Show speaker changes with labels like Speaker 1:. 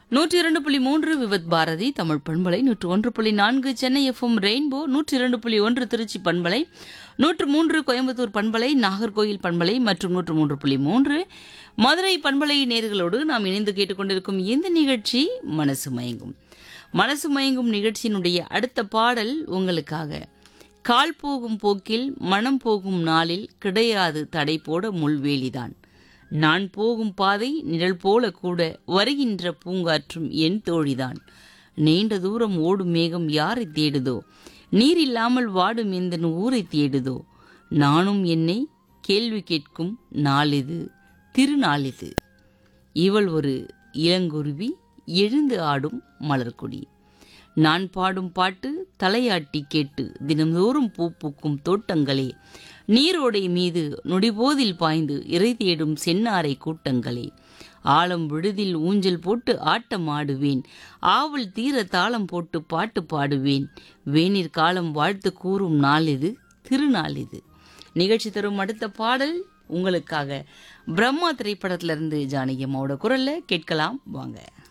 Speaker 1: நூற்றி இரண்டு புள்ளி மூன்று விவத் பாரதி தமிழ் பண்பலை நூற்று ஒன்று புள்ளி நான்கு சென்னை எஃப்எம் ரெயின்போ நூற்றி இரண்டு புள்ளி ஒன்று திருச்சி பண்பலை நூற்று மூன்று கோயம்புத்தூர் பண்பலை நாகர்கோயில் பண்பலை மற்றும் நூற்று மூன்று புள்ளி மூன்று மதுரை பண்பலை நேர்களோடு நாம் இணைந்து கேட்டுக்கொண்டிருக்கும் இந்த நிகழ்ச்சி மனசு மயங்கும் மனசு மயங்கும் நிகழ்ச்சியினுடைய அடுத்த பாடல் உங்களுக்காக கால் போகும் போக்கில் மனம் போகும் நாளில் கிடையாது தடை போட முள்வேலிதான் நான் போகும் பாதை நிழல் போல கூட வருகின்ற பூங்காற்றும் என் தோழிதான் நீண்ட தூரம் ஓடும் மேகம் யாரை தேடுதோ நீர் இல்லாமல் வாடும் எந்த ஊரை தேடுதோ நானும் என்னை கேள்வி கேட்கும் நாளிது திருநாளிது இவள் ஒரு இளங்குருவி எழுந்து ஆடும் மலர்கொடி நான் பாடும் பாட்டு தலையாட்டி கேட்டு தினந்தோறும் பூ பூக்கும் தோட்டங்களே நீரோடை மீது நொடிபோதில் பாய்ந்து இறை தேடும் சென்னாரை கூட்டங்களே ஆழம் விழுதில் ஊஞ்சல் போட்டு ஆட்டம் ஆடுவேன் ஆவல் தீர தாளம் போட்டு பாட்டு பாடுவேன் வேநீர் காலம் வாழ்த்து கூறும் நாள் இது திருநாள் இது நிகழ்ச்சி தரும் அடுத்த பாடல் உங்களுக்காக பிரம்மா திரைப்படத்திலிருந்து ஜானகி அம்மாவோட குரல்ல கேட்கலாம் வாங்க